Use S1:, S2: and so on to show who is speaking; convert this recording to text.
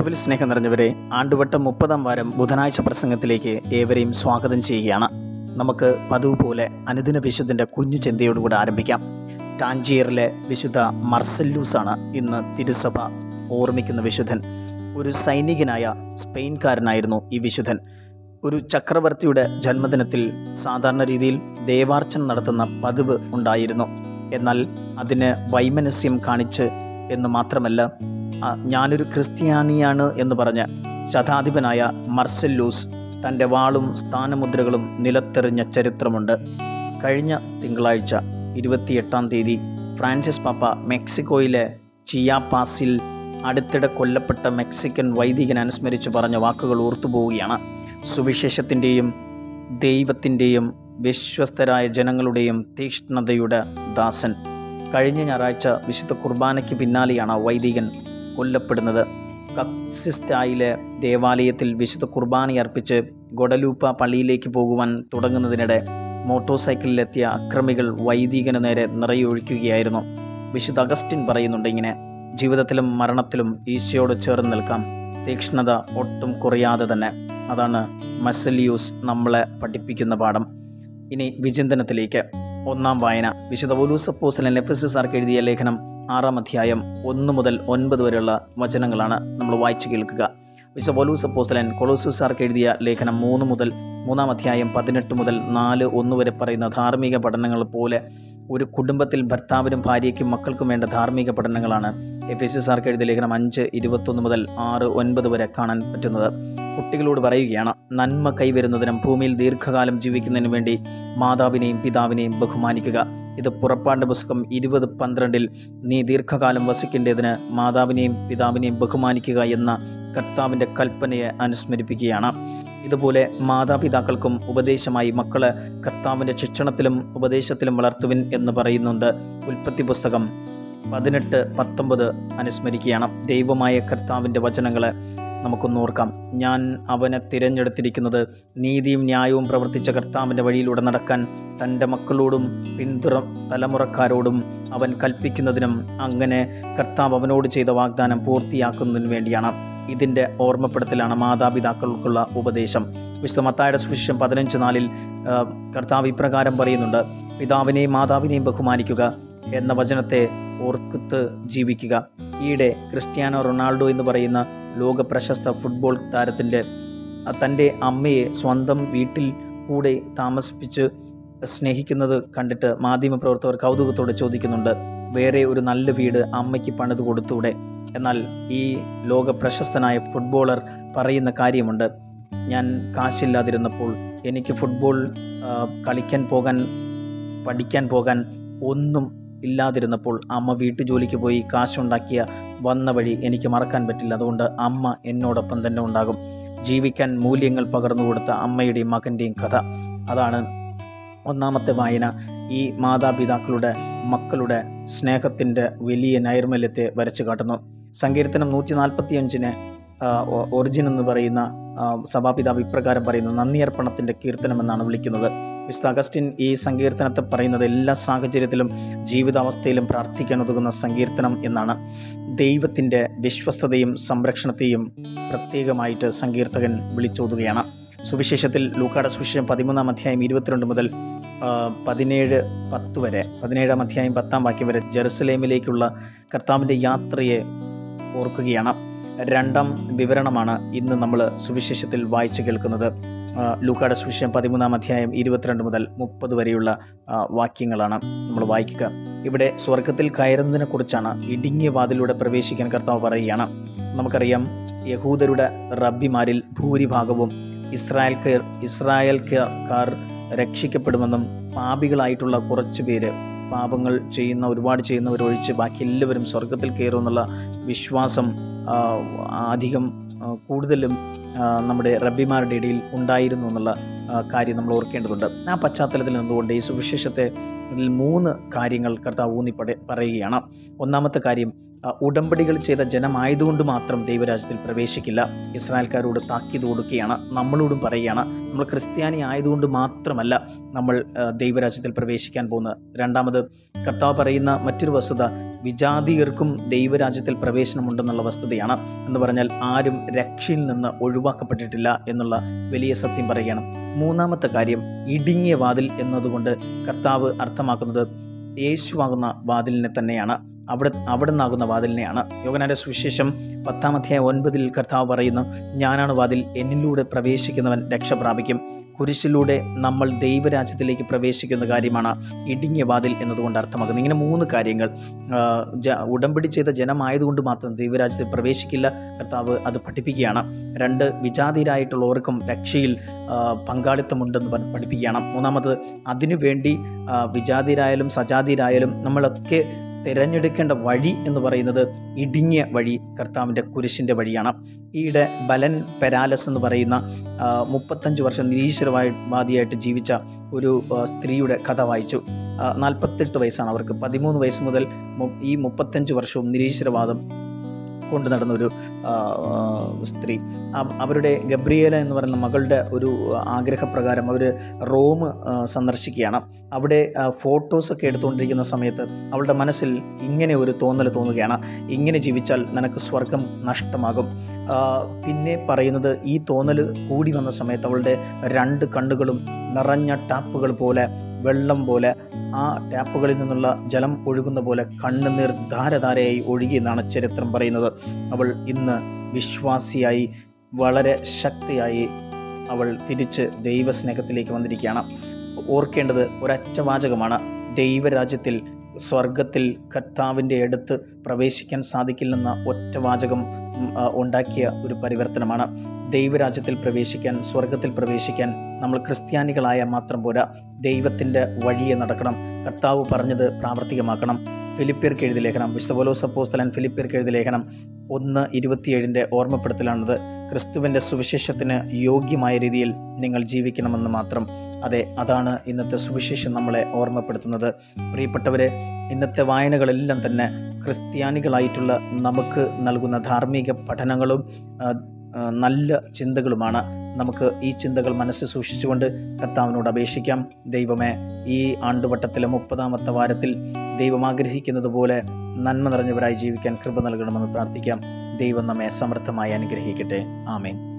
S1: ക്രിസ്തുവിൽ സ്നേഹം നിറഞ്ഞവരെ ആണ്ടുവട്ടം മുപ്പതാം വാരം ബുധനാഴ്ച പ്രസംഗത്തിലേക്ക് ഏവരെയും സ്വാഗതം ചെയ്യുകയാണ് നമുക്ക് പതിവ് പോലെ അനുദിന വിശുദ്ധൻ്റെ കുഞ്ഞു ചിന്തയോടുകൂടെ ആരംഭിക്കാം ടാഞ്ചിയറിലെ വിശുദ്ധ മർസല്ലൂസാണ് ഇന്ന് തിരുസഭ ഓർമ്മിക്കുന്ന വിശുദ്ധൻ ഒരു സൈനികനായ സ്പെയിൻകാരനായിരുന്നു ഈ വിശുദ്ധൻ ഒരു ചക്രവർത്തിയുടെ ജന്മദിനത്തിൽ സാധാരണ രീതിയിൽ ദേവാർച്ചന നടത്തുന്ന പതിവ് ഉണ്ടായിരുന്നു എന്നാൽ അതിന് വൈമനസ്യം കാണിച്ച് എന്ന് മാത്രമല്ല ആ, ഞാനൊരു ക്രിസ്ത്യാനിയാണ് എന്ന് പറഞ്ഞ് ശതാധിപനായ മർസല്ലൂസ് തൻ്റെ വാളും സ്ഥാനമുദ്രകളും നിലത്തെറിഞ്ഞ ചരിത്രമുണ്ട് കഴിഞ്ഞ തിങ്കളാഴ്ച ഇരുപത്തിയെട്ടാം തീയതി ഫ്രാൻസിസ് പാപ്പ മെക്സിക്കോയിലെ ചിയാപാസിൽ അടുത്തിടെ കൊല്ലപ്പെട്ട മെക്സിക്കൻ വൈദികൻ അനുസ്മരിച്ച് പറഞ്ഞ വാക്കുകൾ ഓർത്തുപോവുകയാണ് സുവിശേഷത്തിൻ്റെയും ദൈവത്തിൻ്റെയും വിശ്വസ്തരായ ജനങ്ങളുടെയും തീക്ഷ്ണതയുടെ ദാസൻ കഴിഞ്ഞ ഞായറാഴ്ച വിശുദ്ധ കുർബാനയ്ക്ക് പിന്നാലെയാണ് വൈദികൻ കൊല്ലപ്പെടുന്നത് കക്സിസ്റ്റായിലെ ദേവാലയത്തിൽ വിശുദ്ധ കുർബാനയർപ്പിച്ച് ഗൊഡലൂപ്പ പള്ളിയിലേക്ക് പോകുവാൻ തുടങ്ങുന്നതിനിടെ മോട്ടോർ സൈക്കിളിലെത്തിയ അക്രമികൾ വൈദികന് നേരെ നിറയൊഴിക്കുകയായിരുന്നു വിശുദ്ധ അഗസ്റ്റിൻ പറയുന്നുണ്ട് ഇങ്ങനെ ജീവിതത്തിലും മരണത്തിലും ഈശോയോട് ചേർന്ന് നിൽക്കാം തീക്ഷ്ണത ഒട്ടും കുറയാതെ തന്നെ അതാണ് മസലിയൂസ് നമ്മളെ പഠിപ്പിക്കുന്ന പാഠം ഇനി വിചിന്തനത്തിലേക്ക് ഒന്നാം വായന വിശുദ്ധ ഒലൂസപ്പോസലൻ എഫെസുസാർക്ക് എഴുതിയ ലേഖനം ആറാം അധ്യായം ഒന്ന് മുതൽ ഒൻപത് വരെയുള്ള വചനങ്ങളാണ് നമ്മൾ വായിച്ചു കേൾക്കുക വിശുദ്ധ പൗലൂസപ്പോസലൻ കൊളോസൂസാർക്ക് എഴുതിയ ലേഖനം മൂന്ന് മുതൽ മൂന്നാം അധ്യായം പതിനെട്ട് മുതൽ നാല് ഒന്ന് വരെ പറയുന്ന ധാർമ്മിക പഠനങ്ങൾ പോലെ ഒരു കുടുംബത്തിൽ ഭർത്താവിനും ഭാര്യയ്ക്കും മക്കൾക്കും വേണ്ട ധാർമ്മിക പഠനങ്ങളാണ് എഫ് എസ് എസ് ആർക്ക് എഴുതിയ ലേഖനം അഞ്ച് ഇരുപത്തൊന്ന് മുതൽ ആറ് ഒൻപത് വരെ കാണാൻ പറ്റുന്നത് കുട്ടികളോട് പറയുകയാണ് നന്മ കൈവരുന്നതിനും ഭൂമിയിൽ ദീർഘകാലം ജീവിക്കുന്നതിനും വേണ്ടി മാതാവിനെയും പിതാവിനെയും ബഹുമാനിക്കുക ഇത് പുറപ്പാണ്ട് പുസ്തകം ഇരുപത് പന്ത്രണ്ടിൽ നീ ദീർഘകാലം വസിക്കേണ്ടതിന് മാതാവിനെയും പിതാവിനെയും ബഹുമാനിക്കുക എന്ന കർത്താവിൻ്റെ കൽപ്പനയെ അനുസ്മരിപ്പിക്കുകയാണ് ഇതുപോലെ മാതാപിതാക്കൾക്കും ഉപദേശമായി മക്കളെ കർത്താവിൻ്റെ ശിക്ഷണത്തിലും ഉപദേശത്തിലും വളർത്തുവിൻ എന്ന് പറയുന്നുണ്ട് ഉൽപ്പത്തി പുസ്തകം പതിനെട്ട് പത്തൊമ്പത് അനുസ്മരിക്കുകയാണ് ദൈവമായ കർത്താവിൻ്റെ വചനങ്ങളെ നമുക്കൊന്ന് ഓർക്കാം ഞാൻ അവനെ തിരഞ്ഞെടുത്തിരിക്കുന്നത് നീതിയും ന്യായവും പ്രവർത്തിച്ച കർത്താവിൻ്റെ വഴിയിലൂടെ നടക്കാൻ തൻ്റെ മക്കളോടും പിന്തുറ തലമുറക്കാരോടും അവൻ കൽപ്പിക്കുന്നതിനും അങ്ങനെ കർത്താവ് അവനോട് ചെയ്ത വാഗ്ദാനം പൂർത്തിയാക്കുന്നതിനും വേണ്ടിയാണ് ഇതിൻ്റെ ഓർമ്മപ്പെടുത്തലാണ് മാതാപിതാക്കൾക്കുള്ള ഉപദേശം വിശുദ്ധ മത്തായുടെ സുവിശേഷം പതിനഞ്ച് നാലിൽ ആ, കർത്താവ് ഇപ്രകാരം പറയുന്നുണ്ട് പിതാവിനെയും മാതാവിനെയും ബഹുമാനിക്കുക എന്ന വചനത്തെ ഓർക്കുത്ത് ജീവിക്കുക ഈയിടെ ക്രിസ്ത്യാനോ റൊണാൾഡോ എന്ന് പറയുന്ന ലോക പ്രശസ്ത ഫുട്ബോൾ താരത്തിൻ്റെ തൻ്റെ അമ്മയെ സ്വന്തം വീട്ടിൽ കൂടെ താമസിപ്പിച്ച് സ്നേഹിക്കുന്നത് കണ്ടിട്ട് മാധ്യമപ്രവർത്തകർ കൗതുകത്തോടെ ചോദിക്കുന്നുണ്ട് വേറെ ഒരു നല്ല വീട് അമ്മയ്ക്ക് പണിത് കൊടുത്തൂടെ എന്നാൽ ഈ ലോക പ്രശസ്തനായ ഫുട്ബോളർ പറയുന്ന കാര്യമുണ്ട് ഞാൻ കാശില്ലാതിരുന്നപ്പോൾ എനിക്ക് ഫുട്ബോൾ ആ, കളിക്കാൻ പോകാൻ പഠിക്കാൻ പോകാൻ ഒന്നും ഇല്ലാതിരുന്നപ്പോൾ അമ്മ വീട്ടുജോലിക്ക് പോയി കാശുണ്ടാക്കിയ വന്ന വഴി എനിക്ക് മറക്കാൻ പറ്റില്ല അതുകൊണ്ട് അമ്മ എന്നോടൊപ്പം തന്നെ ഉണ്ടാകും ജീവിക്കാൻ മൂല്യങ്ങൾ പകർന്നു കൊടുത്ത അമ്മയുടെയും മകൻ്റെയും കഥ അതാണ് ഒന്നാമത്തെ വായന ഈ മാതാപിതാക്കളുടെ മക്കളുടെ സ്നേഹത്തിൻ്റെ വലിയ നൈർമല്യത്തെ വരച്ചു കാട്ടുന്നു സങ്കീർത്തനം നൂറ്റി നാൽപ്പത്തി അഞ്ചിന് ഒറിജിൻ എന്ന് പറയുന്ന ആ, സഭാപിതാവ് ഇപ്രകാരം പറയുന്നു നന്ദി അർപ്പണത്തിൻ്റെ കീർത്തനം എന്നാണ് വിളിക്കുന്നത് വിശുദ്ധ അഗസ്റ്റിൻ ഈ സങ്കീർത്തനത്തെ പറയുന്നത് എല്ലാ സാഹചര്യത്തിലും ജീവിതാവസ്ഥയിലും പ്രാർത്ഥിക്കാൻ ഉതകുന്ന സങ്കീർത്തനം എന്നാണ് ദൈവത്തിൻ്റെ വിശ്വസ്തതയും സംരക്ഷണത്തെയും പ്രത്യേകമായിട്ട് സങ്കീർത്തകൻ വിളിച്ചോതുകയാണ് സുവിശേഷത്തിൽ ലൂക്കാട സുവിശേഷം പതിമൂന്നാം അധ്യായം ഇരുപത്തിരണ്ട് മുതൽ ആ, പതിനേഴ് പത്ത് വരെ പതിനേഴാം അധ്യായം പത്താം വാക്യം വരെ ജെറുസലേമിലേക്കുള്ള കർത്താവിൻ്റെ യാത്രയെ ഓർക്കുകയാണ് രണ്ടാം വിവരണമാണ് ഇന്ന് നമ്മൾ സുവിശേഷത്തിൽ വായിച്ചു കേൾക്കുന്നത് ആ, ലൂക്കായുടെ സുവിശേഷം പതിമൂന്നാം അധ്യായം ഇരുപത്തിരണ്ട് മുതൽ മുപ്പത് വരെയുള്ള ആ, വാക്യങ്ങളാണ് നമ്മൾ വായിക്കുക ഇവിടെ സ്വർഗത്തിൽ കയറുന്നതിനെ കുറിച്ചാണ് ഇടുങ്ങിയ വാതിലൂടെ പ്രവേശിക്കാൻ കർത്താവ് പറയുകയാണ് നമുക്കറിയാം യഹൂദരുടെ റബ്ബിമാരിൽ ഭൂരിഭാഗവും ഇസ്രായേൽക്കാർ ഇസ്രായേൽക്കാർ രക്ഷിക്കപ്പെടുമെന്നും പാപികളായിട്ടുള്ള കുറച്ച് പേര് പാപങ്ങൾ ചെയ്യുന്ന ഒരുപാട് ചെയ്യുന്നവരൊഴിച്ച് ബാക്കി എല്ലാവരും സ്വർഗത്തിൽ കയറുമെന്നുള്ള വിശ്വാസം ആ, അധികം ആ, കൂടുതലും ആ, നമ്മുടെ റബ്ബിമാരുടെ ഇടയിൽ ഉണ്ടായിരുന്നു എന്നുള്ള ആ, കാര്യം നമ്മൾ ഓർക്കേണ്ടതുണ്ട് ആ പശ്ചാത്തലത്തിൽ നിന്നുകൊണ്ട് ഈ സുവിശേഷത്തെ ഇതിൽ മൂന്ന് കാര്യങ്ങൾ കർത്താവ് ഊന്നി പട പറയുകയാണ് ഒന്നാമത്തെ കാര്യം ആ, ഉടമ്പടികൾ ചെയ്ത ജനമായതുകൊണ്ട് മാത്രം ദൈവരാജ്യത്തിൽ പ്രവേശിക്കില്ല ഇസ്രായേൽക്കാരോട് താക്കീത് കൊടുക്കുകയാണ് നമ്മളോടും പറയുകയാണ് നമ്മൾ ക്രിസ്ത്യാനി ആയതുകൊണ്ട് മാത്രമല്ല നമ്മൾ ആ, ദൈവരാജ്യത്തിൽ പ്രവേശിക്കാൻ പോകുന്നത് രണ്ടാമത് കർത്താവ് പറയുന്ന മറ്റൊരു വസ്തുത വിജാതിയർക്കും ദൈവരാജ്യത്തിൽ പ്രവേശനമുണ്ടെന്നുള്ള വസ്തുതയാണ് എന്ന് പറഞ്ഞാൽ ആരും രക്ഷയിൽ നിന്ന് ഒഴിവാക്കപ്പെട്ടിട്ടില്ല എന്നുള്ള വലിയ സത്യം പറയുകയാണ് മൂന്നാമത്തെ കാര്യം ഇടുങ്ങിയ വാതിൽ എന്നതുകൊണ്ട് കർത്താവ് അർത്ഥമാക്കുന്നത് യേശുവാകുന്ന വാതിലിനെ തന്നെയാണ് അവിടെ അവിടെ നിന്നാകുന്ന വാതിലിനെയാണ് യോഗനാന്റെ സുവിശേഷം പത്താം അധ്യായം ഒൻപതിൽ കർത്താവ് പറയുന്നു ഞാനാണ് വാതിൽ എന്നിലൂടെ പ്രവേശിക്കുന്നവൻ രക്ഷ പ്രാപിക്കും കുരിശിലൂടെ നമ്മൾ ദൈവരാജ്യത്തിലേക്ക് പ്രവേശിക്കുന്ന കാര്യമാണ് ഇടുങ്ങിയ വാതിൽ എന്നതുകൊണ്ട് അർത്ഥമാക്കുന്നത് ഇങ്ങനെ മൂന്ന് കാര്യങ്ങൾ ആ, ജ- ഉടമ്പടി ചെയ്ത ജനമായതുകൊണ്ട് മാത്രം ദൈവരാജ്യത്തിൽ പ്രവേശിക്കില്ല കർത്താവ് അത് പഠിപ്പിക്കുകയാണ് രണ്ട് വിജാതിരായിട്ടുള്ളവർക്കും രക്ഷയിൽ ആ, പങ്കാളിത്തമുണ്ടെന്ന് പ- പഠിപ്പിക്കുകയാണ് മൂന്നാമത് അതിനുവേണ്ടി ആ, വിജാതിരായാലും സജാതിരായാലും നമ്മളൊക്കെ തിരഞ്ഞെടുക്കേണ്ട വഴി എന്ന് പറയുന്നത് ഇടുങ്ങിയ വഴി കർത്താവിൻ്റെ കുരിശിൻ്റെ വഴിയാണ് ഈയിടെ ബലൻ പെരാലസ് എന്ന് പറയുന്ന ആ, മുപ്പത്തഞ്ച് വർഷം നിരീശ്വരവായി വാദിയായിട്ട് ജീവിച്ച ഒരു ആ, സ്ത്രീയുടെ കഥ വായിച്ചു ആ, നാൽപ്പത്തെട്ട് വയസ്സാണ് അവർക്ക് പതിമൂന്ന് വയസ്സ് മുതൽ മു- ഈ മുപ്പത്തഞ്ച് വർഷവും നിരീശ്വരവാദം കൊണ്ടു നടന്ന ഒരു ആ, ആ, സ്ത്രീ അവ- അവരുടെ ഗബ്രിയേല എന്ന് പറയുന്ന മകളുടെ ഒരു ആഗ്രഹപ്രകാരം അവർ റോം ആ, സന്ദർശിക്കുകയാണ് അവിടെ ആ, ഫോട്ടോസൊക്കെ എടുത്തുകൊണ്ടിരിക്കുന്ന സമയത്ത് അവളുടെ മനസ്സിൽ ഇങ്ങനെ ഒരു തോന്നൽ തോന്നുകയാണ് ഇങ്ങനെ ജീവിച്ചാൽ നിനക്ക് സ്വർഗം നഷ്ടമാകും ആ, പിന്നെ പറയുന്നത് ഈ തോന്നൽ കൂടി വന്ന സമയത്ത് അവളുടെ രണ്ട് കണ്ണുകളും നിറഞ്ഞ ടാപ്പുകൾ പോലെ വെള്ളം പോലെ ആ ടാപ്പുകളിൽ നിന്നുള്ള ജലം ഒഴുകുന്ന പോലെ കണ്ണുനീർ ധാരധാരയായി ഒഴുകി എന്നാണ് ചരിത്രം പറയുന്നത് അവൾ ഇന്ന് വിശ്വാസിയായി വളരെ ശക്തിയായി അവൾ തിരിച്ച് ദൈവസ്നേഹത്തിലേക്ക് വന്നിരിക്കുകയാണ് ഓർക്കേണ്ടത് ഒരൊറ്റ വാചകമാണ് ദൈവരാജ്യത്തിൽ സ്വർഗത്തിൽ കർത്താവിൻ്റെ അടുത്ത് പ്രവേശിക്കാൻ സാധിക്കില്ലെന്ന ഒറ്റ വാചകം ഉം, ആ, ഉണ്ടാക്കിയ ഒരു പരിവർത്തനമാണ് ദൈവരാജ്യത്തിൽ പ്രവേശിക്കാൻ സ്വർഗത്തിൽ പ്രവേശിക്കാൻ നമ്മൾ ക്രിസ്ത്യാനികളായ മാത്രം പോരാ ദൈവത്തിൻ്റെ വഴിയെ നടക്കണം കർത്താവ് പറഞ്ഞത് പ്രാവർത്തികമാക്കണം ഫിലിപ്പിയർക്ക് എഴുതിയ ലേഖനം വിശ്വപോലോ സപ്പോസ്തലൻ ഫിലിപ്പിയർക്ക് എഴുതിയ ലേഖനം ഒന്ന് ഇരുപത്തിയേഴിൻ്റെ ഓർമ്മപ്പെടുത്തലാണത് ക്രിസ്തുവിൻ്റെ സുവിശേഷത്തിന് യോഗ്യമായ രീതിയിൽ നിങ്ങൾ ജീവിക്കണമെന്ന് മാത്രം അതെ അതാണ് ഇന്നത്തെ സുവിശേഷം നമ്മളെ ഓർമ്മപ്പെടുത്തുന്നത് പ്രിയപ്പെട്ടവരെ ഇന്നത്തെ വായനകളെല്ലാം തന്നെ ക്രിസ്ത്യാനികളായിട്ടുള്ള നമുക്ക് നൽകുന്ന ധാർമ്മിക പഠനങ്ങളും ആ, ആ, നല്ല ചിന്തകളുമാണ് നമുക്ക് ഈ ചിന്തകൾ മനസ്സിൽ സൂക്ഷിച്ചുകൊണ്ട് കർത്താവിനോട് അപേക്ഷിക്കാം ദൈവമേ ഈ ആണ്ടുവട്ടത്തിലെ മുപ്പതാമത്തെ വാരത്തിൽ ദൈവം ആഗ്രഹിക്കുന്നത് പോലെ നന്മ നിറഞ്ഞവരായി ജീവിക്കാൻ കൃപ നൽകണമെന്ന് പ്രാർത്ഥിക്കാം ദൈവം നമ്മെ സമൃദ്ധമായി അനുഗ്രഹിക്കട്ടെ ആമേൻ